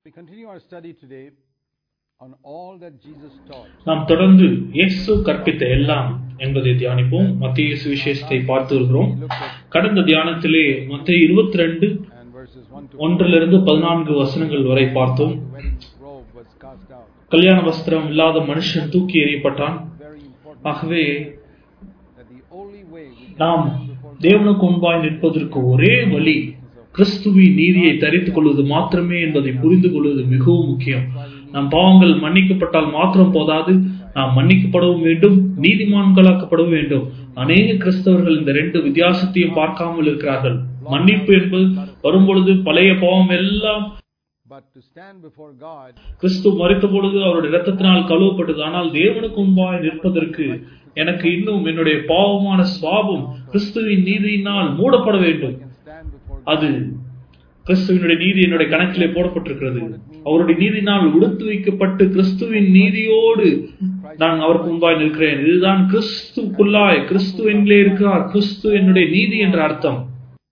We continue our study today on all that Jesus taught. நாம் தொடர்ந்து இயேசு கற்பித்த எல்லாம் என்பதை தியானிப்போம் மத்திய சுவிசேஷத்தை பார்த்து வருகிறோம் We looked at கடந்த தியானத்திலே மத்திய இருபத்தி ரெண்டு and verses 1 to ஒன்றிலிருந்து பதினான்கு வசனங்கள் வரை பார்த்தோம் the wedding robe was cast out. கல்யாண வஸ்திரம் இல்லாத மனுஷன் தூக்கி எறியப்பட்டான் Very important ஆகவே that the only way we can நாம் stand before God தேவனுக்கு முன்பாய் நிற்பதற்கு ஒரே வழி கிறிஸ்துவின் நீதியை தரித்துக் கொள்வது மாத்திரமே என்பதை புரிந்து கொள்வது மிகவும் முக்கியம் நம் பாவங்கள் மன்னிக்கப்பட்டால் மாத்திரம் போதாது நாம் மன்னிக்கப்படவும் வேண்டும் நீதிமான்களாக்கப்படவும் வேண்டும் அநேக கிறிஸ்தவர்கள் இந்த ரெண்டு வித்தியாசத்தையும் பார்க்காமல் இருக்கிறார்கள் மன்னிப்பு என்பது வரும்பொழுது பழைய பாவம் எல்லாம் but to stand before God கிறிஸ்து மறித்த பொழுது அவருடைய இரத்தத்தினால் கழுவப்பட்டது ஆனால் தேவனுக்கு முன்பாய் நிற்பதற்கு எனக்கு இன்னும் என்னுடைய பாவமான சுவாபம் கிறிஸ்துவின் நீதியினால் மூடப்பட வேண்டும் can stand before அது கிறிஸ்துவினுடைய நீதி என்னுடைய கணக்கிலே போடப்பட்டிருக்கிறது அவருடைய நீதினால் உடுத்து வைக்கப்பட்டு கிறிஸ்துவின் நீதியோடு நான் அவருக்கு முன்பாய் நிற்கிறேன் இதுதான் கிறிஸ்துக்குள்ளாய் கிறிஸ்து எங்களே இருக்கிறார் கிறிஸ்து என்னுடைய நீதி என்ற அர்த்தம்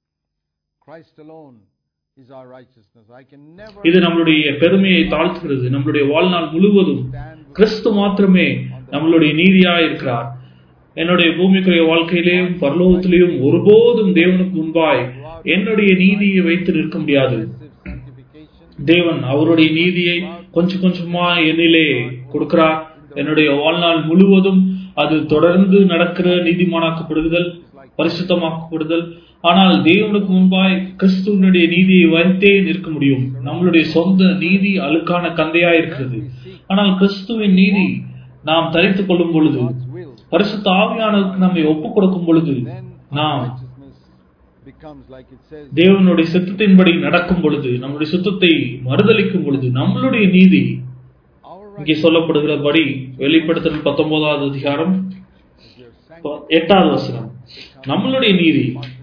Christ alone is our righteousness. I can never இது நம்மளுடைய பெருமையை தாழ்த்துகிறது நம்மளுடைய வாழ்நாள் முழுவதும் stand கிறிஸ்து மாத்திரமே நம்மளுடைய நீதியாய் இருக்கிறார் என்னுடைய பூமிக்குரிய வாழ்க்கையிலேயும் பரலோகத்திலேயும் ஒருபோதும் தேவனுக்கு முன்பாய் என்னுடைய நீதியை வைத்து நிற்க முடியாது with sanctification தேவன் அவருடைய நீதியை கொஞ்சம் கொஞ்சமா என்னிலே கொடுக்கிறார் என்னுடைய வாழ்நாள் முழுவதும் அது தொடர்ந்து நடக்கிற நீதிமானாக்கப்படுதல் பரிசுத்தமாக்கப்படுதல் ஆனால் தேவனுக்கு முன்பாய் கிறிஸ்துவனுடைய நீதியை வைத்தே நிற்க முடியும் நம்மளுடைய சொந்த நீதி அழுக்கான கந்தையா இருக்கிறது ஆனால் கிறிஸ்துவின் நீதி நாம் தரித்துக் கொள்ளும் பொழுது God's will, பரிசுத்த ஆவியானவருக்கு நம்மை ஒப்புக் கொடுக்கும் பொழுது then நாம் our righteousness becomes like it says தேவனுடைய சித்தத்தின்படி நடக்கும் பொழுது நம்முடைய சுத்தத்தை மறுதலிக்கும் பொழுது நம்மளுடைய நீதி our இங்கே சொல்லப்படுகிறபடி வெளிப்படுத்தல் பத்தொன்பதாவது அதிகாரம் righteousness, your ப- எட்டாவது வசனம் நம்மளுடைய நீதி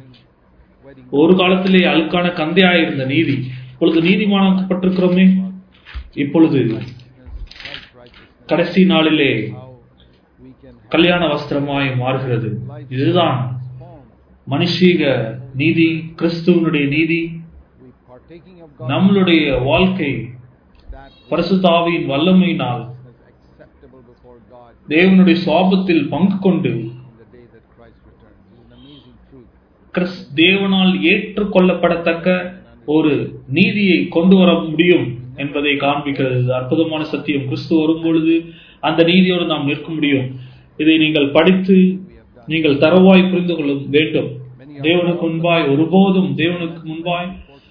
wedding ஒரு காலத்திலே அழுக்கான கந்தையாயிருந்த நீதி இப்பொழுது நீதிமானாக்கப்பட்டிருக்கிறோமே இப்பொழுது Christ's righteousness, கடைசி நாளிலே how we can have கல்யாண வஸ்திரமாய் மாறுகிறது இதுதான் form. மனுஷீக நீதி கிறிஸ்துவனுடைய நீதி We partaking of God's நம்மளுடைய வாழ்க்கை that பரிசுத்தாவியின் வல்லமையினால் is acceptable before God தேவனுடைய சுவாபத்தில் பங்கு கொண்டு in the day that Christ returns. It's an amazing truth. கிறிஸ் தேவனால் ஏற்றுக்கொள்ளப்படத்தக்க ஒரு நீதியை கொண்டு வர முடியும் என்பதை காண்பிக்கிறது இது அற்புதமான சத்தியம் கிறிஸ்து வரும்பொழுது அந்த நீதியோடு நாம் நிற்க முடியும் இதை நீங்கள் படித்து நீங்கள் தரவாய் புரிந்து கொள்ள வேண்டும் தேவனுக்கு முன்பாய் ஒருபோதும் தேவனுக்கு முன்பாய்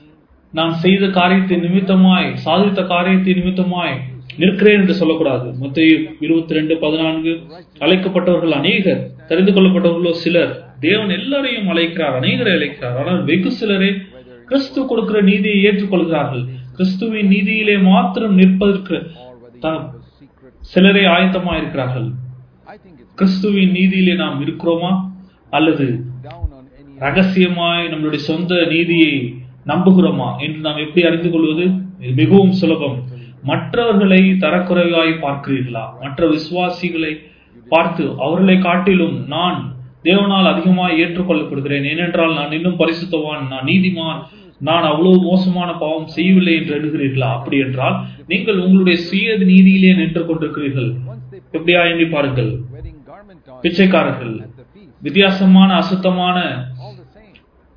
நான் செய்த காரியத்தை நிமித்தமாய் சாதித்த காரியத்தை நிமித்தமாய் நிற்கிறேன் என்று சொல்லக்கூடாது மத்திய இருபத்தி ரெண்டு பதினான்கு அழைக்கப்பட்டவர்கள் அநேகர் தெரிந்து கொள்ளப்பட்டவர்களோ சிலர் தேவன் எல்லாரையும் அழைக்கிறார் அநேகரை அழைக்கிறார் ஆனால் வெகு சிலரே கிறிஸ்து கொடுக்கிற நீதியை ஏற்றுக்கொள்கிறார்கள் கிறிஸ்துவின் நீதியிலே மாத்திரம் நிற்பதற்கு Or whether the- you have a secret. சிலரே ஆயத்தமா இருக்கிறார்கள் I think it's கிறிஸ்துவின் நீதியிலே நாம் இருக்கிறோமா அல்லது down on any ரகசியமாய் நம்மளுடைய சொந்த நீதியை நம்புகிறோமா என்று நாம் எப்படி அறிந்து கொள்வது இது மிகவும் சுலபம் மற்றவர்களை தரக்குறைவாய் பார்க்கிறீர்களா மற்ற விசுவாசிகளை பார்த்து அவர்களை காட்டிலும் நான் தேவனால் அதிகமாய் ஏற்றுக்கொள்ளப்படுகிறேன் ஏனென்றால் நான் இன்னும் பரிசுத்தவான் நான் நீதிமான் நான் அவ்வளவு மோசமான பாவம் செய்யவில்லை என்று எண்ணுகிறீர்களா அப்படி என்றால் நீங்கள் உங்களுடைய சுய நீதியிலே நின்று கொண்டிருக்கிறீர்கள் once they put எப்படியா எண்ணி பாருங்கள் wedding garment on பிச்சைக்காரர்கள் at the feast, வித்தியாசமான அசுத்தமான all the same.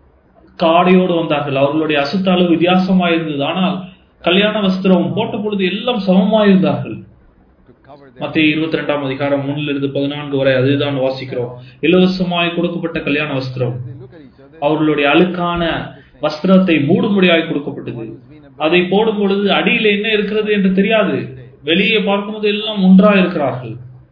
காடையோடு வந்தார்கள் அவர்களுடைய அசுத்த அளவு வித்தியாசமாக இருந்தது ஆனால் கல்யாண வஸ்திரம் போட்ட பொழுது எல்லாம் சமமாக இருந்தார்கள் To cover their மத்திய இருபத்தி ரெண்டாம் அதிகாரம் மூணுல இருந்து பதினான்கு வரை அதுதான் வாசிக்கிறோம் இலவசமாய் கொடுக்கப்பட்ட கல்யாண வஸ்திரம் they look at each other. அவர்களுடைய அழுக்கான வஸ்திரத்தை மூடும்படியாய் கொடுக்கப்பட்டது அதை போடும் பொழுது அடியில என்ன இருக்கிறது என்று தெரியாது வெளியே பார்க்கும்போது எல்லாம் ஒன்றா இருக்கிறார்கள்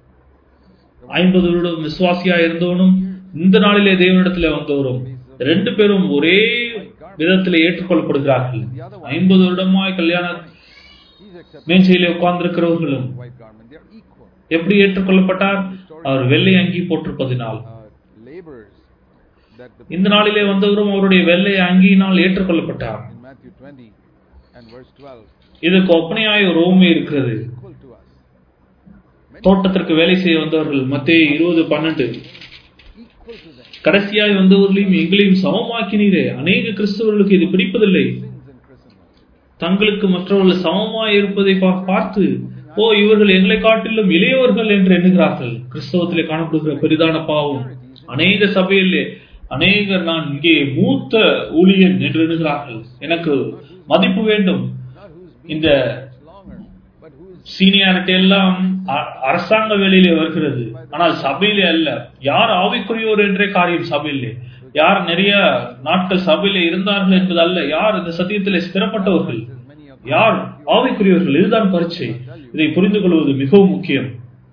ஐம்பது வருடம் விசுவாசியா இருந்தவனும் இந்த நாளிலே தேவனிடத்திலே வந்தவரும் ரெண்டு பேரும் ஒரே விதத்திலே ஏற்றுக்கொள்ளப்படுகிறார்கள் ஐம்பது வருடமாய் கல்யாண He's accepted மேஞ்சையிலே உட்கார்ந்திருக்கிறவர்களும் white garment. They're equal. எப்படி ஏற்றுக்கொள்ளப்பட்டார் அவர் வெள்ளை அங்கி போட்டிருப்பதினால் Uh, laborers that the இந்த நாளிலே வந்தவரும் அவருடைய வெள்ளை அங்கியினால் ஏற்றுக்கொள்ளப்பட்டார் in Matthew 20 and verse 12 இதற்கு ஒப்பனையாய் ஒரு ஓமை இருக்கிறது equal to us. தோட்டத்திற்கு வேலை செய்ய வந்தவர்கள் மத்திய இருபது பன்னெண்டு Equal to them. கடைசியாய் வந்தவர்களையும் எங்களையும் சமமாக்கினீரே அநேக கிறிஸ்தவர்களுக்கு இது பிடிப்பதில்லை Sins in Christendom. தங்களுக்கு மற்றவர்கள் சமமாய் இருப்பதை பா- பார்த்து ஓ இவர்கள் எங்களை காட்டிலும் இளையவர்கள் என்று எண்ணுகிறார்கள் கிறிஸ்தவத்திலே காணப்படுகிற பெரிதான பாவம் அநேக சபையிலே அநேகர் நான் இங்கே மூத்த ஊழியன் என்று எண்ணுகிறார்கள் எனக்கு மதிப்பு வேண்டும் Not who's இந்த been longer, but who's seniority எல்லாம் அ- அரசாங்க வேலையிலே வருகிறது ஆனால் சபையிலே அல்ல யார் ஆவிக்குரியோர் என்றே காரியம் சபையிலே யார் நிறைய நாட்கள் சபையிலே இருந்தார்கள் என்பது அல்ல யார் இந்த சத்தியத்திலே ஸ்திரப்பட்டவர்கள் as many of யார் ஆவிக்குரியவர்கள் இதுதான் பரீட்சை இதை புரிந்து கொள்வது மிகவும் முக்கியம்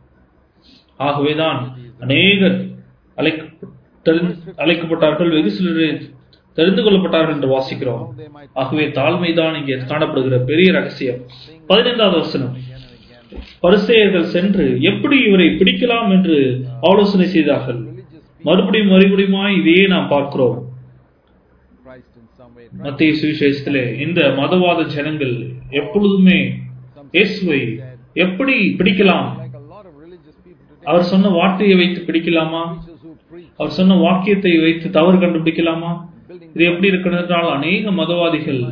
ஆகவேதான் அநேகர் அழைக்க தெரிந்து- அழைக்கப்பட்டார்கள் வெகு சிலரே தெரிந்து கொள்ளப்பட்டார்கள் என்று வாசிக்கிறோம் they might ஆகவே தாழ்மைதான் இங்கே காணப்படுகிற பெரிய ரகசியம் பதினைந்தாவது வசனம் again and again. பரிசேயர்கள் சென்று எப்படி இவரை பிடிக்கலாம் என்று ஆலோசனை செய்தார்கள் Religious people, மறுபடியும் மறுபடியுமாய் இதையே நாம் பார்க்கிறோம் Christ in some way. மத்திய சுவிசேஷத்திலே இந்த மதவாத ஜனங்கள் எப்பொழுதுமே இயேசுவை எப்படி பிடிக்கலாம் Like a lot of religious people today, அவர் சொன்ன வார்த்தையை வைத்து பிடிக்கலாமா preachers who preach, அவர் சொன்ன வாக்கியத்தை வைத்து தவறு கண்டுபிடிக்கலாமா building இது எப்படி இருக்கிறது என்றால் அநேக மதவாதிகள்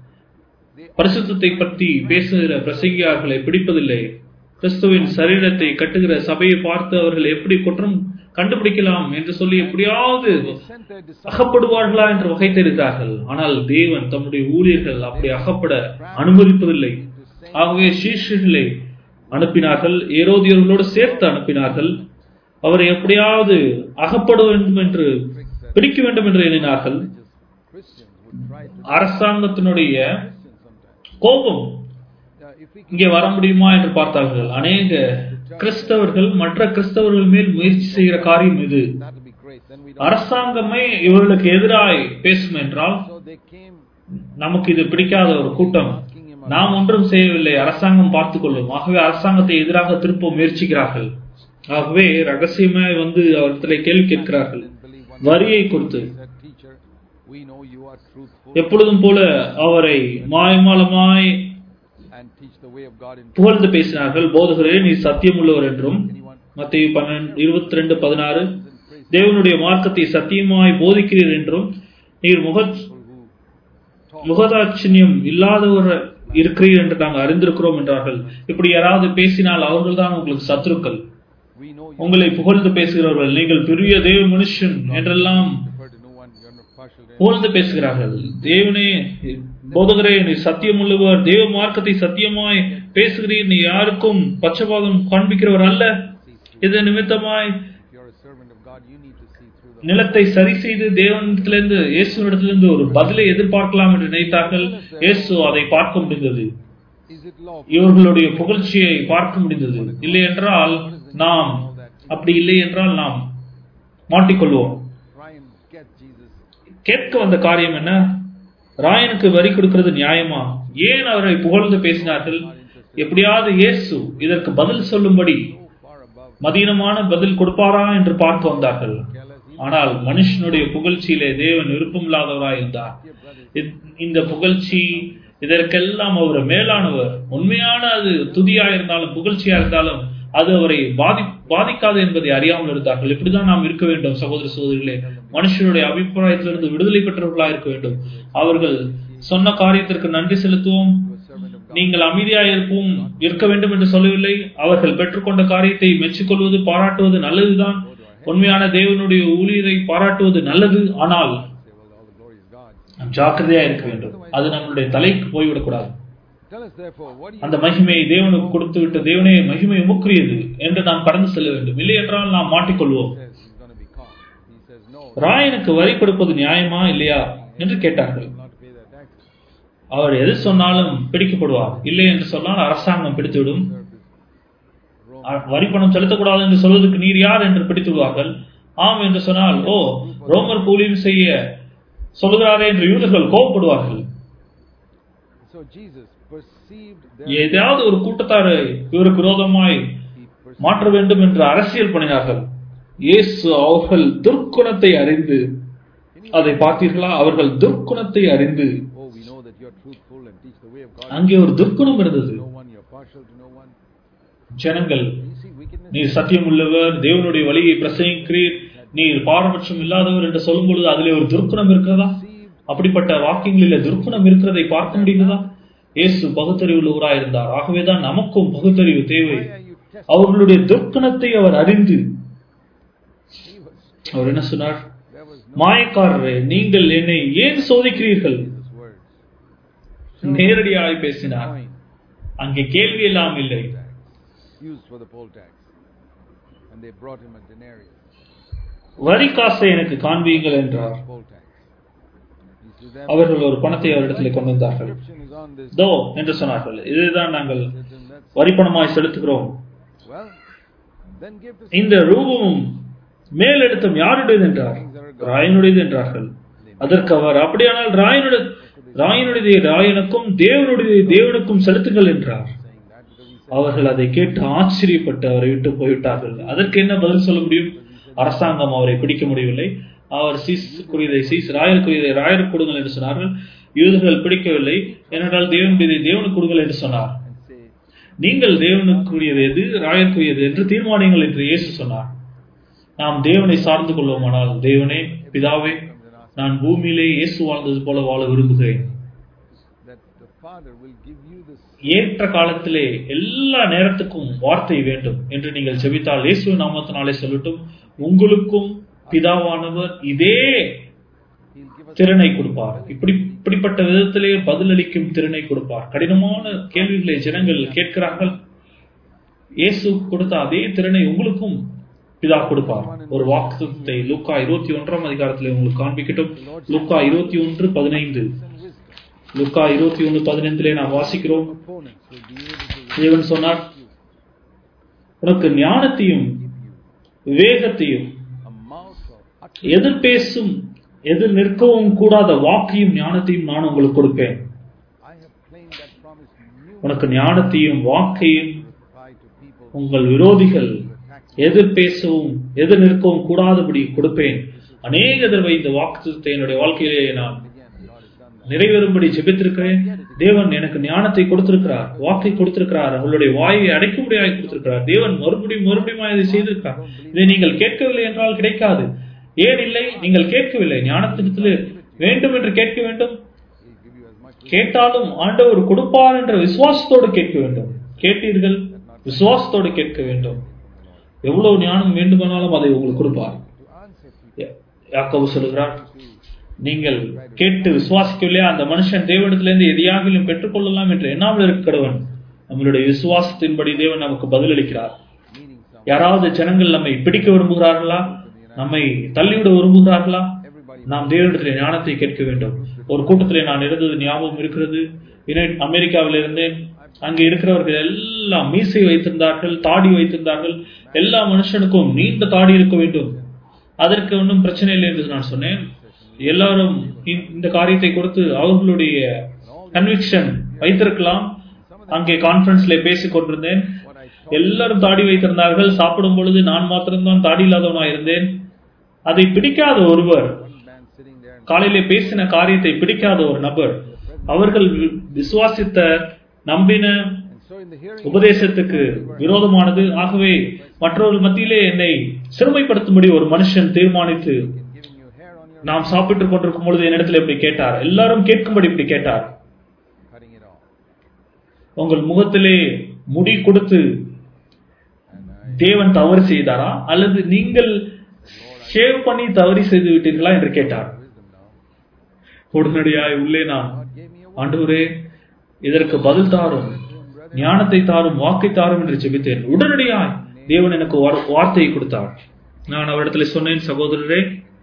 பரிசுத்தத்தை பற்றி பேசுகிற பிரசங்கியார்களை பிடிப்பதில்லை கிறிஸ்துவின் சரீரத்தை கட்டுகிற சபையை பார்த்து அவர்கள் எப்படி குற்றம் கண்டுபிடிக்கலாம் என்று சொல்லி எப்படியாவது sent their disciples அகப்படுவார்களா என்று வகை தெரிகிறார்கள் ஆனால் தேவன் தம்முடைய ஊழியர்கள் அப்படி அகப்பட அனுமதிப்பதில்லை ஆகவே சீஷர்களை அனுப்பினார்கள் ஏரோதியர்களோடு சேர்த்து அனுப்பினார்கள் அவரை எப்படியாவது அகப்பட வேண்டும் என்று பிடிக்க வேண்டும் என்று எண்ணினார்கள் Christians would try to அரசாங்கத்தினுடைய Christians sometimes. கோபம் Uh, if we இங்கே வர முடியுமா என்று பார்த்தார்கள் அநேக கிறிஸ்தவர்கள் மற்ற கிறிஸ்தவர்கள் மேல் முயற்சி செய்கிற காரியம் இது that will be great. Then we don't. அரசாங்கமே இவர்களுக்கு எதிராய் பேசும் என்றால் So they came நமக்கு இது பிடிக்காத ஒரு கூட்டம் நாம் ஒன்றும் செய்யவில்லை அரசாங்கம் பார்த்துக் கொள்ளும் ஆகவே அரசாங்கத்தை எதிராக திருப்ப முயற்சிக்கிறார்கள் ஆகவே ரகசியமாய் வந்து அவர்களை கேள்வி கேட்கிறார்கள் and believe one வரியை குறித்து said, Teacher, we know you are truthful எப்பொழுதும் போல அவரை மாயமாலமாய் and teach the way of God in புகழ்ந்து பேசினார்கள் போதகரே நீ சத்தியமுள்ளவர் என்றும் anyone மத்திய பன்னெண்டு இருபத்தி ரெண்டு பதினாறு in praise தேவனுடைய மார்க்கத்தை சத்தியமாய் போதிக்கிறீர் என்றும் நீர் முக people who talk முகதாட்சியம் இல்லாதவர் இருக்கிறீர் என்று நாங்கள் அறிந்திருக்கிறோம் என்றார்கள் இப்படி யாராவது பேசினால் அவர்கள்தான் உங்களுக்கு சத்துருக்கள் we know you உங்களை புகழ்ந்து பேசுகிறவர்கள் நீங்கள் பெரிய தேவ மனுஷன் என்றெல்லாம் refer to no one, you're not partial to புகழ்ந்து பேசுகிறார்கள் தேவனே போதகரே நீ சத்தியம் உள்ளவர் தேவ மார்க்கத்தை சத்தியமாய் பேசுகிறீர் நீ யாருக்கும் பட்சபாதம் காண்பிக்கிறவர் அல்ல இது நிமித்தமாய் If you're a servant of God, you need to see through the நிலத்தை சரி செய்து தேவனிடத்திலிருந்து இயேசுவிடத்திலிருந்து ஒரு பதிலை எதிர்பார்க்கலாம் என்று நினைத்தார்கள் இயேசு அதை பார்க்க முடிந்தது Is it lawful? இவர்களுடைய புகழ்ச்சியை பார்க்க முடிந்தது இல்லை என்றால் நாம் அப்படி இல்லை என்றால் நாம் மாட்டிக்கொள்வோம் Try and get Jesus. கேட்க வந்த காரியம் என்ன ராயனுக்கு வரி கொடுக்கிறது நியாயமா ஏன் அவரை புகழ்ந்து பேசினார்கள் எப்படியாவது இயேசு இதற்கு பதில் சொல்லும்படி So far above மதீனமான பதில் கொடுப்பாரா என்று பார்க்க வந்தார்கள் careless. He, ஆனால் மனுஷனுடைய புகழ்ச்சியிலே தேவன் விருப்பமில்லாதவராய் இருந்தார் dear brothers, இத்- இந்த புகழ்ச்சி இதற்கெல்லாம் அவர் மேலானவர் உண்மையான அது துதியா இருந்தாலும் புகழ்ச்சியா இருந்தாலும் அது அவரை பாதி பாதிக்காது என்பதை அறியாமல் இருந்தார்கள் இப்படிதான் நாம் இருக்க வேண்டும் சகோதர சகோதரிகளே மனுஷனுடைய அபிப்பிராயத்திலிருந்து விடுதலை பெற்றவர்களாக இருக்க வேண்டும் அவர்கள் சொன்ன காரியத்திற்கு நன்றி செலுத்துவோம் to a servant of God. நீங்கள் அமைதியாக இருப்போம் இருக்க வேண்டும் என்று சொல்லவில்லை அவர்கள் பெற்றுக்கொண்ட காரியத்தை மெச்சிக்கொள்வது பாராட்டுவது நல்லதுதான் உண்மையான தேவனுடைய ஊழியரை பாராட்டுவது நல்லது ஆனால் Say, well, all the glory is God's. நாம் ஜாக்கிரதையா இருக்க வேண்டும் அது நம்மளுடைய தலைக்கு போய்விடக்கூடாது Tell us therefore, what do you அந்த மகிமையை தேவனுக்கு கொடுத்து விட்டு தேவனே மகிமை உமக்குரியது என்று நாம் கடந்து செல்ல வேண்டும் இல்லை என்றால் நாம் மாட்டிக்கொள்வோம் says he's going to be caught? He says, no, ராயனுக்கு வரி கொடுப்பது நியாயமா இல்லையா என்று கேட்டார்கள் not to pay their taxes. அவர் எது சொன்னாலும் பிடிக்கப்படுவார் இல்லை என்று சொன்னால் அரசாங்கம் பிடித்துவிடும் Serve this Rome. அ- வரி பணம் செலுத்தக்கூடாது என்று சொல்வதற்கு நீர் யார் என்று பிடித்து விடுவார்கள் ஆம் என்று சொன்னால் ஓ ரோமர் ஊழியம் செய்ய சொல்லுகிறாரே என்று யூதர்கள் கோபப்படுவார்கள் So Jesus perceived their ஏதாவது ஒரு கூட்டத்தாரை இவருக்கு விரோதமாய் he perceived மாற்ற வேண்டும் என்று அரசியல் பண்ணினார்கள் இயேசு அவர்கள் துர்க்குணத்தை அறிந்து அதை பார்த்தீர்களா அவர்கள் துர்க்குணத்தை அறிந்து Oh, we know that you're truthful and teach the way of God. அங்கே ஒரு துர்க்குணம் இருந்தது No one, you're partial to no one. ஜனங்கள் You see wickedness. நீர் சத்தியம் உள்ளவர் தேவனுடைய வழியை பிரசங்கிக்கிறீர் நீர் பாரபட்சம் இல்லாதவர் என்று சொல்லும் பொழுது அதிலே ஒரு துர்க்குணம் இருக்கிறதா Perceived அப்படிப்பட்ட வாக்கியங்களில் துர்க்குணம் இருக்கிறதை பார்க்க முடிகிறதா இயேசு பகுத்தறிவுள்ளவராய் இருந்தார் ஆகவேதான் நமக்கும் பகுத்தறிவு தேவை Why are you testing? அவர்களுடைய துர்க்கணத்தை அவர் அறிந்து He was. அவர் என்ன சொன்னார் There was no மாயக்காரரே நீங்கள் என்னை ஏன் சோதிக்கிறீர்கள் Jesus' words. நேரடியாக பேசினார் Coin அங்கே கேள்வி எல்லாம் இல்லை tax used for the poll tax, and they brought him a denarius. வரி காசை எனக்கு காண்பியுங்கள் என்றார் Poll tax. He said, "Therefore, அவர்கள் ஒரு பணத்தை அவரிடத்தில் கொண்டு வந்தார்கள் inscription is on this." தோ என்று சொன்னார்கள் இதுதான் நாங்கள் Said to him, "That's வரிப்பணமாய் செலுத்துகிறோம் well. Then give the இந்த ரூபமும் மேலெடுத்தும் யாருடையது என்றார் ராயனுடையது என்றார்கள் அதற்கு அவர் அப்படியானால் ராயனுடைய ராயனுடைய ராயனுக்கும் தேவனுடைய தேவனுக்கும் செலுத்துங்கள் என்றார் saying that because he said, அவர்கள் அதை கேட்டு ஆச்சரியப்பட்டு அவரை விட்டு போய்விட்டார்கள் அதற்கு என்ன பதில் சொல்ல முடியும் அரசாங்கம் அவரை பிடிக்க முடியவில்லை அவர் சீஸுக்குரியதை சீஸ் ராயலுக்குரியதை ராயருக்கு கொடுங்கள் என்று சொன்னார்கள் யூதர்கள் பிடிக்கவில்லை ஏனென்றால் தேவனுடைய தேவனுக்கு கொடுங்கள் என்று சொன்னார் and say, நீங்கள் தேவனுக்குரியது எது ராயருக்குரியது என்று தீர்மானியுங்கள் என்று இயேசு சொன்னார் நாம் தேவனை சார்ந்து கொள்வோமானால் தேவனே பிதாவே நான் பூமியிலே இயேசு வாழ்ந்தது போல வாழ விரும்புகிறேன் that the Father will give you this ஏற்ற காலத்திலே எல்லா நேரத்துக்கும் வார்த்தை வேண்டும் என்று நீங்கள் செபித்தால் இயேசு நாமத்தினாலே சொல்லட்டும் உங்களுக்கும் பிதாவானவர் இதே He'll give us திறனை கொடுப்பார் இப்படி இப்படிப்பட்ட விதத்திலே பதிலளிக்கும் திறனை கொடுப்பார் கடினமான கேள்விகளை ஜனங்கள் கேட்கிறார்கள் இயேசு கொடுத்த அதே திறனை உங்களுக்கும் பிதா கொடுப்பார் ஒரு வாக்குத்தத்தை லூக்கா இருபத்தி ஒன்றாம் அதிகாரத்தில் உங்களுக்கு காண்பிக்கட்டும் லூக்கா இருபத்தி ஒன்று பதினைந்து and wisdom. லூக்கா இருபத்தி ஒன்று பதினைந்திலே நாம் வாசிக்கிறோம் Opponents will be able to தேவன் சொன்னார் உனக்கு ஞானத்தையும் விவேகத்தையும் a mouth of utter. எதிர் பேசும் எதிர் நிற்கவும் கூடாத வாக்கையும் ஞானத்தையும் நான் உங்களுக்கு கொடுப்பேன் I have claimed that promise new உனக்கு ஞானத்தையும் வாக்கையும் reply to people உங்கள் விரோதிகள் எதிர் பேசவும் எதிர் நிற்கவும் கூடாதபடி கொடுப்பேன் அநேக தடவை இந்த வாக்குத்தத்தை என்னுடைய வாழ்க்கையிலே நான் again. God has done that. நிறைவேறும்படி ஜெபித்திருக்கிறேன் தேவன் எனக்கு ஞானத்தை கொடுத்திருக்கிறார் வாக்கை கொடுத்திருக்கிறார் உங்களுடைய வாயை அடைக்கும்படியாக கொடுத்திருக்கிறார் தேவன் மறுபடியும் மறுபடியும் இதை செய்திருக்கிறார் இதை நீங்கள் கேட்கவில்லை என்றால் கிடைக்காது ஏன் இல்லை நீங்கள் கேட்கவில்லை ஞானத்திடத்தில் வேண்டும் என்று கேட்க வேண்டும் He'll give you as much கேட்டாலும் ஆண்டவர் கொடுப்பார் என்ற விசுவாசத்தோடு கேட்க வேண்டும் கேட்டீர்கள் விசுவாசத்தோடு கேட்க வேண்டும் எவ்வளவு ஞானம் வேண்டுமானாலும் அதை உங்களுக்கு கொடுப்பார் to answer people. யா- யாக்கோபு சொல்லுகிறார் நீங்கள் கேட்டு விசுவாசிக்கவில்லையா அந்த மனுஷன் தேவனிடத்திலிருந்து எதையாகிலும் பெற்றுக்கொள்ளலாம் என்று எண்ணாமல் இருக்க கடவன் நம்மளுடைய விசுவாசத்தின்படி தேவன் நமக்கு பதிலளிக்கிறார் Meaning some யாராவது ஜனங்கள் நம்மை பிடிக்க விரும்புகிறார்களா நம்மை தள்ளிவிட விரும்புகிறார்களா everybody நாம் தேவனிடத்தில் ஞானத்தை கேட்க வேண்டும் ஒரு கூட்டத்திலே நான் இருந்தது ஞாபகம் இருக்கிறது யுனைட் அமெரிக்காவில் இருந்தேன் அங்கே இருக்கிறவர்கள் எல்லாம் மீசை வைத்திருந்தார்கள் தாடி வைத்திருந்தார்கள் எல்லா மனுஷனுக்கும் நீண்ட தாடி இருக்க வேண்டும் அதற்கு ஒன்றும் பிரச்சனை இல்லை என்று நான் சொன்னேன் எல்லாரும் இந்த- இந்த காரியத்தை கொடுத்து அவர்களுடைய கன்விக்ஷன் வைத்திருக்கலாம் அங்கே கான்பரன்ஸ்ல பேசிக் கொண்டிருந்தேன் what I thought எல்லாரும் தாடி வைத்திருந்தார்கள் சாப்பிடும் பொழுது நான் மாத்திரம்தான் தாடி இல்லாதவனாக இருந்தேன் அதை பிடிக்காத ஒருவர் one man sitting there and காலையிலே பேசின காரியத்தை பிடிக்காத ஒரு நபர் அவர்கள் வி- விசுவாசித்த நம்பின so in the hearing உபதேசத்துக்கு விரோதமானது ஆகவே மற்றவர்கள் மத்தியிலே என்னை சிறுமைப்படுத்தும்படி ஒரு மனுஷன் தீர்மானித்து in giving you hair on your நாம் சாப்பிட்டுக் கொண்டிருக்கும் பொழுது என்னிடத்தில் இப்படி கேட்டார் எல்லாரும் கேட்கும்படி இப்படி கேட்டார் cutting it off. உங்கள் முகத்திலே முடி கொடுத்து And I தேவன் தவறு செய்தாரா அல்லது நீங்கள் ஷேவ் பண்ணி தவறு செய்து விட்டீர்களா என்று கேட்டார் wisdom now. உடனடியாய் உள்ளே நான் God gave me a ஆண்டவரே இதற்கு பதில் தாரும் ஞானத்தை தாரும் வாக்கை தாரும் என்று ஜெபித்தேன் உடனடியாய் தேவன் எனக்கு வார்- வார்த்தையை கொடுத்தார் நான் அவரிடத்தில் சொன்னேன் சகோதரரே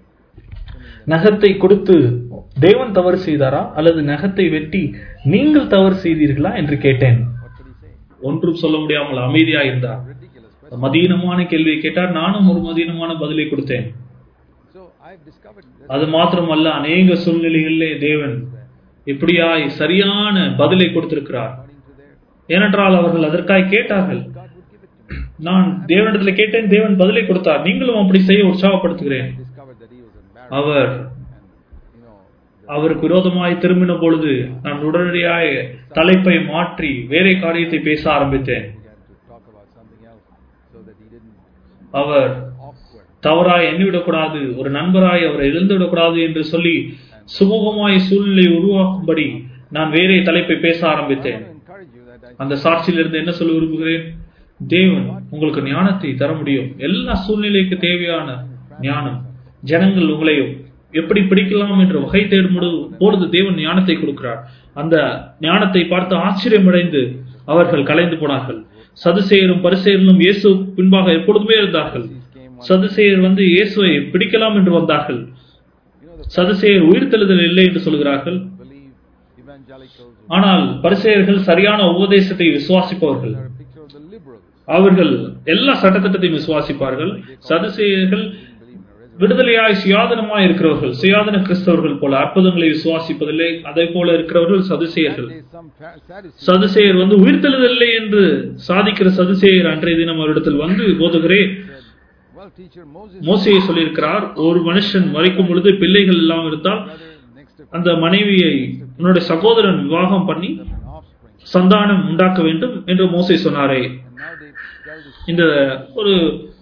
நகத்தை கொடுத்து தேவன் தவறு செய்தாரா அல்லது நகத்தை வெட்டி நீங்கள் தவறு செய்தீர்களா என்று கேட்டேன் what could he say? ஒன்றும் சொல்ல முடியாமல் அமைதியாய் இருந்தார் Ridiculous question. மதீனமான கேள்வியை கேட்டார் நானும் ஒரு மதீனமான பதிலை கொடுத்தேன் So I've discovered that அது மாத்திரமல்ல அநேக சூழ்நிலைகளிலே தேவன் இப்படியாய் சரியான பதிலை கொடுத்திருக்கிறார் according to their ஏனென்றால் அவர்கள் அதற்காய் கேட்டார்கள் God would give it to me. நான் தேவனிடத்தில் கேட்டேன் தேவன் பதிலை கொடுத்தார் நீங்களும் அப்படி செய்ய உற்சாகப்படுத்துகிறேன் I discovered that he was embarrassed our and you know அவருக்கு விரோதமாய் திரும்பின பொழுது நான் உடனடியாய் தலைப்பை மாற்றி வேற காரியத்தை பேச ஆரம்பித்தேன் began to talk about something else so that he didn't our awkward. தவறாய் எண்ணிவிடக்கூடாது ஒரு நண்பராய் அவரை இழந்து விடக்கூடாது என்று சொல்லி சுமூகமாய் சூழ்நிலை உருவாக்கும்படி நான் வேறே தலைப்பை பேச I ஆரம்பித்தேன் want to encourage you that I அந்த சாட்சியிலிருந்து என்ன சொல்ல விரும்புகிறேன் தேவன் உங்களுக்கு ஞானத்தை தர முடியும் எல்லா சூழ்நிலைக்கு தேவையான ஞானம் ஜனங்கள் உங்களையும் எப்படி பிடிக்கலாம் என்று வகை தேடும் பொழுது தேவன் ஞானத்தை கொடுக்கிறார் அந்த ஞானத்தை பார்த்து ஆச்சரியமடைந்து அவர்கள் கலைந்து போனார்கள் சதுசேயரும் பரிசேயரும் இயேசு பின்பாக எப்பொழுதுமே இருந்தார்கள் சதுசேயர் வந்து இயேசுவை பிடிக்கலாம் என்று வந்தார்கள் you know the சதுசேயர் உயிர்த்தெழுதல் இல்லை என்று சொல்கிறார்கள் believe evangelicals who ஆனால் பரிசேயர்கள் சரியான உபதேசத்தை விசுவாசிப்பவர்கள் are a picture of the liberals அவர்கள் எல்லா சட்டத்திட்டத்தையும் விசுவாசிப்பார்கள் சதுசேயர்கள் didn't believe in a resurrection. விடுதலையாய் சுயாதனமாய் இருக்கிறவர்கள் சுயாதன கிறிஸ்தவர்கள் போல அற்புதங்களை விசுவாசிப்பதில்லை அதே போல இருக்கிறவர்கள் சதுசேயர்கள் That day some Phar- Sadducees சதுசேயர் வந்து உயிர்த்தெழுதல்லை என்று சாதிக்கிற சதுசேயர் அன்றைய தினம் அவரிடத்தில் வந்து போதுகிறே said, well teacher Moses மோசையை சொல்லியிருக்கிறார் ஒரு மனுஷன் மறைக்கும் பொழுது பிள்ளைகள் எல்லாம் இருந்தால் brother next to அந்த மனைவியை உன்னுடைய சகோதரன் விவாகம் பண்ணி them an offspring சந்தானம் உண்டாக்க வேண்டும் என்று மோசை சொன்னாரே and now they tell this இந்த ஒரு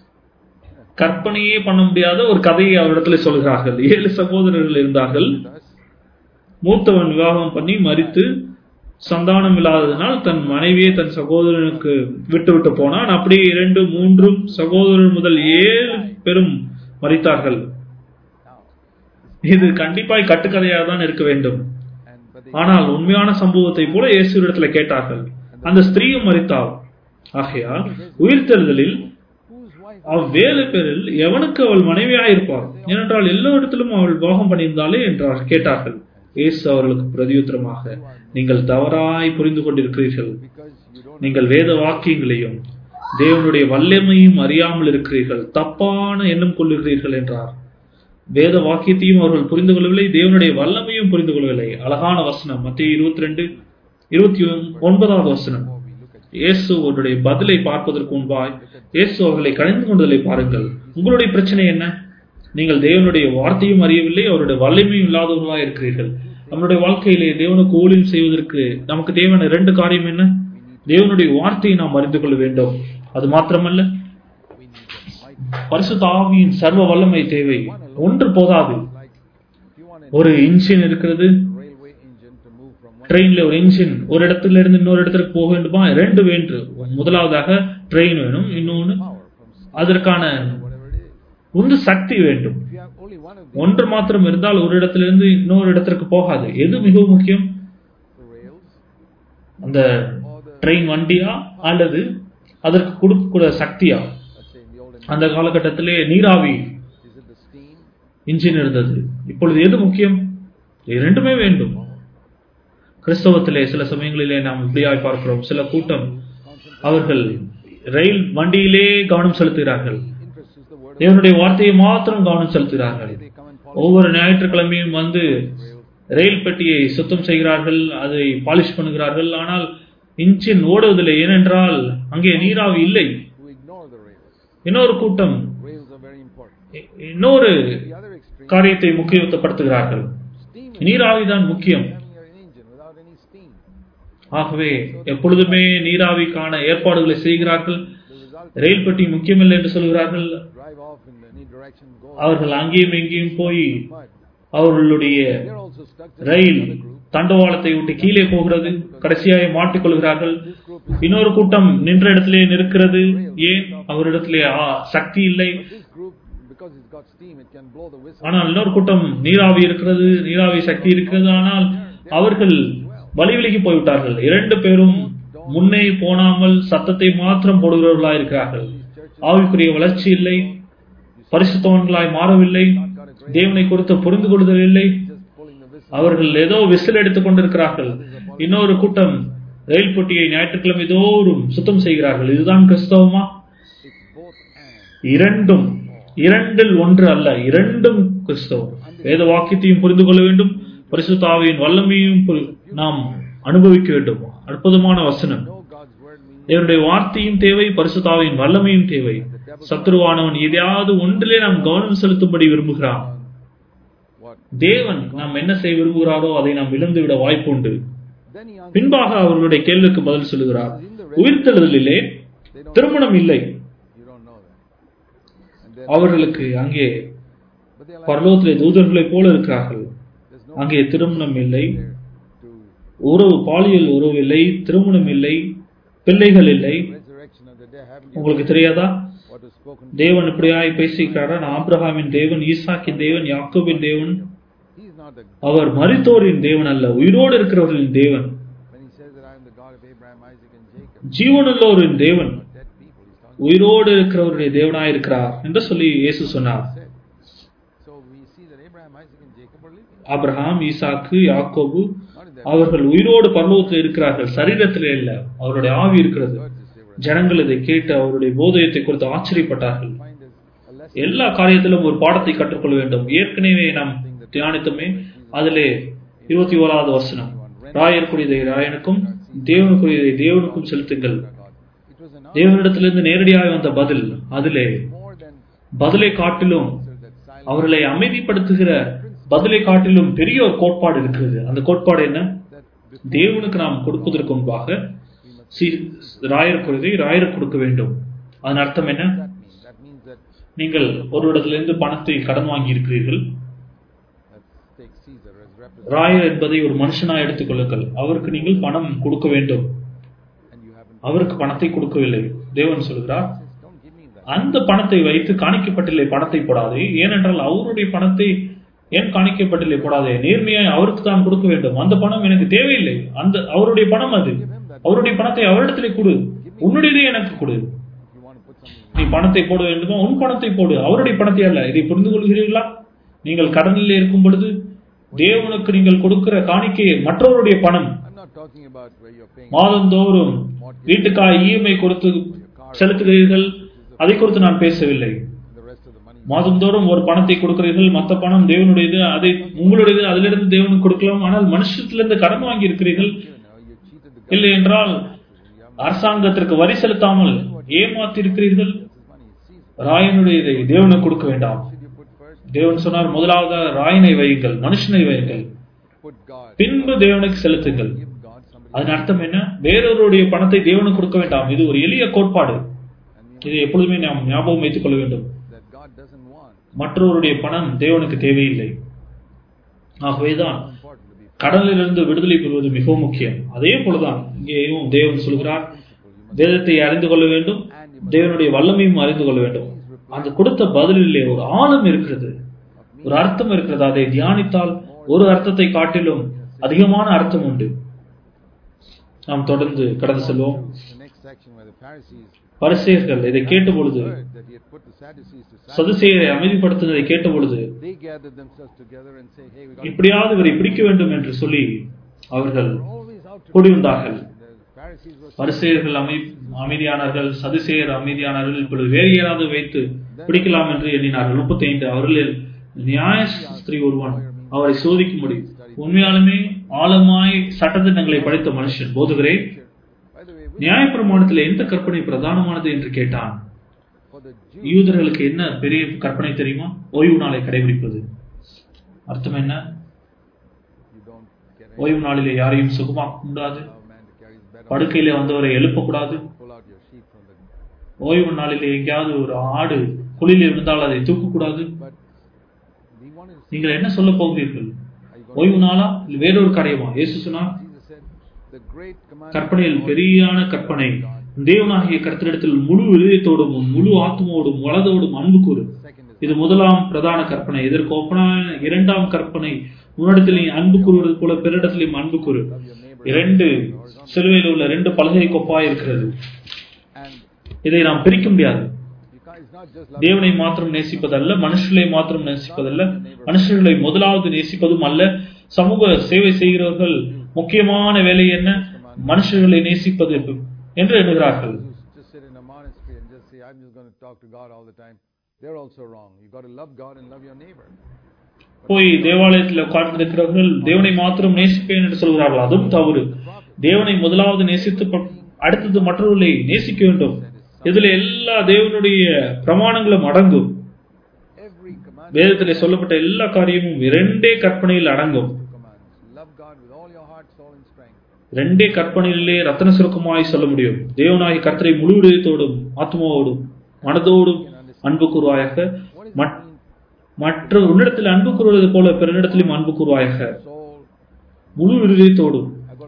கற்பனையே பண்ண முடியாத ஒரு கதையை அவரிடத்துல சொல்கிறார்கள் ஏழு சகோதரர்கள் இருந்தார்கள் to us மூத்தவன் விவாகம் பண்ணி மறித்து சந்தானம் இல்லாததினால் தன் மனைவியை தன் சகோதரனுக்கு விட்டு விட்டு போனான் அப்படி இரண்டு மூன்றும் சகோதரர் முதல் ஏழு பேரும் மறித்தார்கள் now இது கண்டிப்பாய் கட்டுக்கதையாக தான் இருக்க வேண்டும் and but they ஆனால் உண்மையான சம்பவத்தை போல இயேசுவிடத்துல கேட்டார்கள் அந்த ஸ்திரீயும் மறித்தாள் ஆகையால் உயிர்த்தெழுதலில் whose wife அவ்வேழு பேரில் எவனுக்கு அவள் மனைவியாக இருப்பாள் ஏனென்றால் எல்லா இடத்திலும் அவள் விவாகம் பண்ணியிருந்தாலே என்றார் கேட்டார்கள் இயேசு அவர்களுக்கு பிரதியுத்தரமாக நீங்கள் தவறாய் புரிந்து கொண்டிருக்கிறீர்கள் because you don't நீங்கள் வேத வாக்கியங்களையும் தேவனுடைய வல்லமையும் அறியாமல் இருக்கிறீர்கள் தப்பான எண்ணம் கொள்ளுகிறீர்கள் என்றார் வேத வாக்கியத்தையும் அவர்கள் புரிந்து கொள்ளவில்லை தேவனுடைய வல்லமையும் புரிந்து கொள்ளவில்லை அழகான வசனம் மத்திய இருபத்தி ரெண்டு இருபத்தி ஒன்பதாவது வசனம் before we look at இயேசு அவருடைய பதிலை பார்ப்பதற்கு முன்பாய் இயேசு அவர்களை கணிந்து கொண்டதை பாருங்கள் உங்களுடைய பிரச்சனை என்ன நீங்கள் தேவனுடைய வார்த்தையும் அறியவில்லை அவருடைய வல்லமையும் இல்லாதவர்களாக இருக்கிறீர்கள் நம்முடைய வாழ்க்கையிலே தேவனுக்கு ஊழியம் செய்வதற்கு நமக்கு தேவன இரண்டு காரியம் என்ன தேவனுடைய வார்த்தையை நாம் அறிந்து கொள்ள வேண்டும் அது மாத்திரமல்ல we need a might பரிசுத்த ஆவியின் சர்வ வல்லமை தேவை ஒன்று போதாது like if you want a ஒரு இன்ஜின் இருக்கிறது railway engine to move from one ட்ரெயின்ல ஒரு இன்ஜின் ஒரு இடத்துல இருந்து இன்னொரு இடத்துக்கு போக வேண்டுமா ரெண்டு வேண்டும் முதலாவதாக ட்ரெயின் வேணும் இன்னொன்னு power from அதற்கான whatever it is உந்து சக்தி வேண்டும் if you have only one of these ஒன்று மாத்திரம் இருந்தால் ஒரு இடத்திலிருந்து இன்னொரு இடத்திற்கு போகாது எது மிகவும் முக்கியம் the rails அந்த or the ட்ரெயின் வண்டியா அல்லது அதற்கு கொடுக்கக்கூடிய சக்தியா let's say in the olden அந்த காலகட்டத்திலே நீராவி is it the steam engine இருந்தது இப்பொழுது எது முக்கியம் இரண்டுமே வேண்டும் கிறிஸ்தவத்திலே சில சமயங்களிலே நாம் இப்படியாய் பார்க்கிறோம் சில கூட்டம் அவர்கள் ரயில் வண்டியிலே கவனம் செலுத்துகிறார்கள் interest is the word of தேவனுடைய வார்த்தையை மாத்திரம் கவனம் செலுத்துகிறார்கள் they come and polish ஒவ்வொரு ஞாயிற்றுக்கிழமையும் வந்து rails ரயில் பெட்டியை சுத்தம் செய்கிறார்கள் அதை பாலிஷ் பண்ணுகிறார்கள் ஆனால் இன்ஜின் ஓடுவதில்லை ஏனென்றால் அங்கே நீராவி இல்லை who ignore the rails இன்னொரு கூட்டம் rails are very important இ- இன்னொரு the other extreme காரியத்தை முக்கியத்துவப்படுத்துகிறார்கள் steam நீராவி தான் முக்கியம் having your engine without any steam ஆகவே எப்பொழுதுமே நீராவிக்கான ஏற்பாடுகளை செய்கிறார்கள் the result ரயில் பெட்டி முக்கியமில்லை என்று சொல்கிறார்கள் drive off in any direction go அவர்கள் அங்கேயும் எங்கேயும் போய் but அவர்களுடைய they're also stuck to rail another group தண்டவாளத்தை விட்டு கீழே போகிறது கடைசியாக மாட்டிக்கொள்கிறார்கள் this group is இன்னொரு கூட்டம் நின்ற இடத்திலே நிற்கிறது ஏன் அவரிடத்திலே ஆ, சக்தி இல்லை but this group because it's got steam it can blow the whistle ஆனால் இன்னொரு கூட்டம் நீராவி இருக்கிறது நீராவி சக்தி இருக்கிறது ஆனால் அவர்கள் வழி விலகி போய்விட்டார்கள் இரண்டு பேரும் முன்னே போனாமல் சத்தத்தை மாத்திரம் போடுகிறவர்களாய் இருக்கிறார்கள் ஆவிக்குரிய வளர்ச்சி இல்லை பரிசுத்தவன்களாய் மாறவில்லை தேவனை குறித்து புரிந்து கொள்ளுதல் இல்லை just pulling the whistle அவர்கள் ஏதோ விசில் எடுத்துக் கொண்டிருக்கிறார்கள் இன்னொரு கூட்டம் ரயில் பெட்டியை ஞாயிற்றுக்கிழமை தோறும் சுத்தம் செய்கிறார்கள் இதுதான் கிறிஸ்தவமா it's both and இரண்டும் இரண்டில் ஒன்று அல்ல இரண்டும் கிறிஸ்தவம் வேத வாக்கியத்தையும் புரிந்து கொள்ள வேண்டும் பரிசுத்தாவியின் வல்லமையும் புரி- நாம் அனுபவிக்க வேண்டும் அற்புதமான வசனம் know God's word means தேவனுடைய வார்த்தையும் தேவை பரிசுத்தாவின் வல்லமையும் தேவை சத்துருவானவன் எதையாவது ஒன்றிலே நாம் கவனம் செலுத்தும்படி விரும்புகிறான் what தேவன் நாம் என்ன செய்ய விரும்புகிறாரோ அதை நாம் இழந்துவிட வாய்ப்புண்டு then he answers பின்பாக அவர்களுடைய கேள்விக்கு பதில் சொல்லுகிறார் உயிர்த்தெழுதலிலே they don't திருமணம் இல்லை you don't know that and then அவர்களுக்கு அங்கே but they're like பரலோகத்திலே தூதர்களைப் போல இருக்கிறார்கள் there's no அங்கே திருமணம் இல்லை there to உறவு பாலியல் உறவு இல்லை திருமணம் இல்லை பிள்ளைகள் இல்லை resurrection of the dead. Haven't you உங்களுக்கு தெரியாதா what was spoken? தேவன் இப்படியாய் பேசிக்கிறாரா நான் ஆபிரகாமின் தேவன் ஈசாக்கின் தேவன் யாக்கோபின் தேவன் He's not the அவர் மரித்தோரின் தேவன் அல்ல உயிரோடு இருக்கிறவர்களின் தேவன் when he says that I am the God of Abraham, Isaac, and Jacob. ஜீவனுள்ளோரின் தேவன் Not dead people. He's talking உயிரோடு இருக்கிறவருடைய தேவனாய் இருக்கிறார் என்று சொல்லி இயேசு சொன்னார் said. So we see that Abraham, Isaac, and Jacob are living. ஆபிரகாம் ஈசாக்கு யாக்கோபு Not in that அவர்கள் உயிரோடு பரலோகத்தில் இருக்கிறார்கள் சரீரத்திலே இல்ல அவருடைய ஆவி இருக்கிறது words as they were. ஜனங்கள் இதை கேட்டு அவருடைய போதயத்தை குறித்து ஆச்சரியப்பட்டார்கள் Find as a lesson. எல்லா காரியத்திலும் ஒரு பாடத்தை கற்றுக்கொள்ள வேண்டும் ஏற்கனவே நாம் தியானித்தோமே அதிலே இருபத்தி ஓராவது வசனம் ராயருக்குரியதை ராயனுக்கும் தேவனுக்குரியதை தேவனுக்கும் செலுத்துங்கள் God. It was an தேவனிடத்திலிருந்து நேரடியாக வந்த பதில் அதிலே more than பதிலை காட்டிலும் answer that silence அவர்களை அமைதிப்படுத்துகிற பதிலை காட்டிலும் பெரிய ஒரு கோட்பாடு இருக்கிறது அந்த கோட்பாடு என்ன that தேவனுக்கு நாம் கொடுப்பதற்கு முன்பாக சி- ராயருக்குரியதை ராயருக்கு கொடுக்க வேண்டும் அதன் அர்த்தம் என்ன that means? That means that நீங்கள் ஒரு இடத்திலிருந்து பணத்தை கடன் வாங்கி இருக்கிறீர்கள் let's take Caesar as representative Rayar என்பதை ஒரு மனுஷனாய் எடுத்துக்கொள்ளுங்கள் அவருக்கு நீங்கள் பணம் கொடுக்க வேண்டும் and you haven't அவருக்கு பணத்தை கொடுக்கவில்லை தேவன் சொல்கிறார் says, don't give me that. அந்த பணத்தை வைத்து காணிக்கப்பட்டில்லை பணத்தை போடாதே ஏனென்றால் அவருடைய பணத்தை ஏன் காணிக்கப்பட்டில்லை போடாதே நேர்மையாய் அவருக்கு தான் கொடுக்க வேண்டும் அந்த பணம் எனக்கு தேவையில்லை அந்த அவருடைய பணம் அது அவருடைய பணத்தை அவரிடத்திலே கொடு உன்னுடையதே எனக்கு கொடு If you want to put something நீ பணத்தை போட வேண்டுமா உன் பணத்தை போடு அவருடைய பணத்தை அல்ல இதை புரிந்து கொள்கிறீர்களா நீங்கள் கடனில் இருக்கும் பொழுது தேவனுக்கு நீங்கள் கொடுக்கிற காணிக்கை மற்றவருடைய பணம் I'm not talking about where you're paying மாதந்தோறும் வீட்டுக்காக இஎம்ஐ கொடுத்து செலுத்துகிறீர்கள் அதை குறித்து நான் பேசவில்லை the rest of the money. மாதந்தோறும் ஒரு பணத்தை கொடுக்கிறீர்கள் மற்ற பணம் தேவனுடையது அதை உங்களுடையது அதிலிருந்து தேவனுக்கு கொடுக்கலாம் ஆனால் மனுஷத்திலிருந்து கடன் வாங்கி இருக்கிறீர்கள் You know, you cheated the இல்லை என்றால் government. அரசாங்கத்திற்கு வரி செலுத்தாமல் ஏமாத்தி இருக்கிறீர்கள் This money is Caesar. ராயனுடையதை தேவனுக்கு கொடுக்க வேண்டாம் Should you put first? தேவன் சொன்னார் முதலாவது ராயனை வையுங்கள் மனுஷனை வையுங்கள் Put God. பின்பு தேவனுக்கு செலுத்துங்கள் Give God somebody. அதன் அர்த்தம் என்ன வேறொருடைய பணத்தை தேவனுக்கு கொடுக்க வேண்டாம் இது ஒரு எளிய கோட்பாடு And we இதை எப்பொழுதுமே நாம் ஞாபகம் வைத்துக் கொள்ள வேண்டும் that God doesn't want. மற்றவருடைய பணம் தேவனுக்கு தேவையில்லை ஆகவேதான் It's important to be கடலிலிருந்து விடுதலை பெறுவது மிகவும் முக்கியம் அதே போலதான் இங்கேயும் தேவன் சொல்கிறார் வேதத்தை அறிந்து கொள்ள வேண்டும் தேவனுடைய வல்லமையும் அறிந்து கொள்ள வேண்டும் அந்த கொடுத்த பதிலிலே ஒரு ஆழம் இருக்கிறது ஒரு அர்த்தம் இருக்கிறது அதை தியானித்தால் ஒரு அர்த்தத்தை காட்டிலும் அதிகமான அர்த்தம் உண்டு நாம் தொடர்ந்து கடந்து செல்வோம் the next section where the Pharisees பரிசேயர்கள் இதை கேட்ட பொழுது heard that he had put the Sadducees to silence. சதுசேயரை அமைதிப்படுத்தினதை கேட்ட பொழுது They gathered themselves together and say, "Hey, we got இப்படியாவது இவரை பிடிக்க வேண்டும் என்று சொல்லி அவர்கள் we're always out to." கூடி வந்தார்கள் The Pharisees were பரிசேயர்கள் அமை அமைதியானார்கள் சதுசேயர் அமைதியானார்கள் இப்படி வேறு யாராவது வைத்து பிடிக்கலாம் என்று எண்ணினார்கள் முப்பத்தி ஐந்து அவர்களில் நியாயஸ்திரி ஒருவன் அவரை சோதிக்கும்படி உண்மையாலுமே ஆழமாய் சட்டத்திட்டங்களை படித்த மனுஷன் போதுகிறே By the way, which, நியாயப்பிரமாணத்தில் எந்த கற்பனை பிரதானமானது என்று கேட்டான் for the Jews, யூதர்களுக்கு என்ன பெரிய கற்பனை தெரியுமா ஓய்வு நாளை கடைபிடிப்பது அர்த்தம் என்ன you don't get any ஓய்வு நாளிலே யாரையும் சுகமாக்க கூடாது allow man to carry his bed on, படுக்கையிலே வந்தவரை எழுப்பக்கூடாது pull out your sheep from the. ஓய்வு நாளிலே எங்கேயாவது ஒரு ஆடு குழியில் இருந்தால் அதை தூக்கக்கூடாது But we wanted to see. நீங்கள் என்ன சொல்ல போகிறீர்கள் Are you ஓய்வு நாளா இல்லை வேறொரு காரியமா இயேசு சொன்னார் Jesus said, "The great commandment கற்பனையில் of all பெரியான கற்பனை தேவனாகிய கர்த்தரிடத்தில் முழு இதயத்தோடும் உன் முழு ஆத்மாவோடும் வலதோடும் அன்பு கூறு second is இது முதலாம் பிரதான கற்பனை இதற்கு ஒப்பனான இரண்டாம் கற்பனை உன்னிடத்தில் நீ அன்பு கூறுவது போல பிறரிடத்திலும் அன்பு கூறு love your neighbor." இரண்டு சிலுவையில் உள்ள ரெண்டு பலகை கொப்பாய் இருக்கிறது And இதை நாம் பிரிக்க முடியாது you can't, it's not just love. தேவனை மாத்திரம் நேசிப்பதல்ல மனுஷர்களை மாத்திரம் நேசிப்பதல்ல மனுஷர்களை முதலாவது நேசிப்பதும் அல்ல சமூக சேவை செய்கிறவர்கள் முக்கியமான வேலை என்ன மனுஷர்களை நேசிப்பது என்று எண்ணுகிறார்கள் Who just sit in a monastery and just say, "I'm just going to talk to God all the time." They're also wrong. You got to love God and love your neighbor. போய் தேவாலயத்தில் உட்கார்ந்திருக்கிறவர்கள் தேவனை மாத்திரம் நேசிப்பேன் என்று சொல்கிறார்கள் அதுவும் தவறு தேவனை முதலாவது நேசித்து ப- அடுத்தது மற்றவர்களை நேசிக்க வேண்டும் இதுல எல்லா தேவனுடைய பிரமாணங்களும் அடங்கும் Every command வேதத்திலே சொல்லப்பட்ட எல்லா காரியமும் இரண்டே கற்பனையில் அடங்கும் commands. Love God with all your heart, soul, and strength. ரெண்டே கற்பனையிலே ரத்தன சுருக்கமாய் சொல்ல முடியும் தேவனாகி கர்த்தரை முழு இதயத்தோடும் ஆத்மாவோடும் மனதோடும் அன்பு கூறுவாயாக மற்- மற்ற உன்னிடத்தில் அன்பு கூறுவது போல பிறனிடத்திலும் அன்பு கூறுவாயாக Soul. முழு இதயத்தோடும் I've got to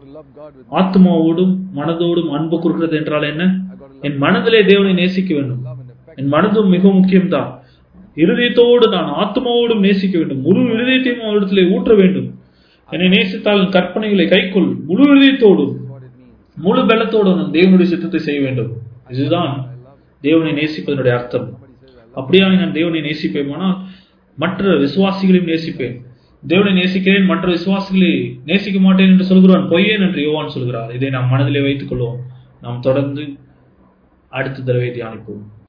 God with ஆத்மாவோடும் மனதோடும் அன்பு கூறுகிறது என்றால் என்ன I got to என் மனதிலே தேவனை நேசிக்க வேண்டும் love and affection. என் மனதும் மிக முக்கியம்தான் இருதயத்தோடு நான் ஆத்மாவோடும் நேசிக்க வேண்டும் முழு இருதயத்தையும் அவரிடத்திலே ஊற்ற வேண்டும் என்னை நேசித்தால் என் கற்பனைகளை கைக்கொள் முழு இருதயத்தோடும் This is what it means. முழு பலத்தோடும் நான் தேவனுடைய சித்தத்தை செய்ய வேண்டும் இதுதான் I love. தேவனை நேசிப்பதனுடைய அர்த்தம் Somebody says, I love. அப்படியாக நான் தேவனை நேசிப்பேமானால் மற்ற விசுவாசிகளையும் நேசிப்பேன் தேவனை நேசிக்கிறேன் மற்ற விசுவாசிகளை நேசிக்க மாட்டேன் என்று சொல்கிறான் பொய்யேன் என்று யோவான் சொல்கிறார் இதை நாம் மனதிலே வைத்துக் கொள்வோம் நாம் தொடர்ந்து அடுத்த தடவை தியானிப்போம்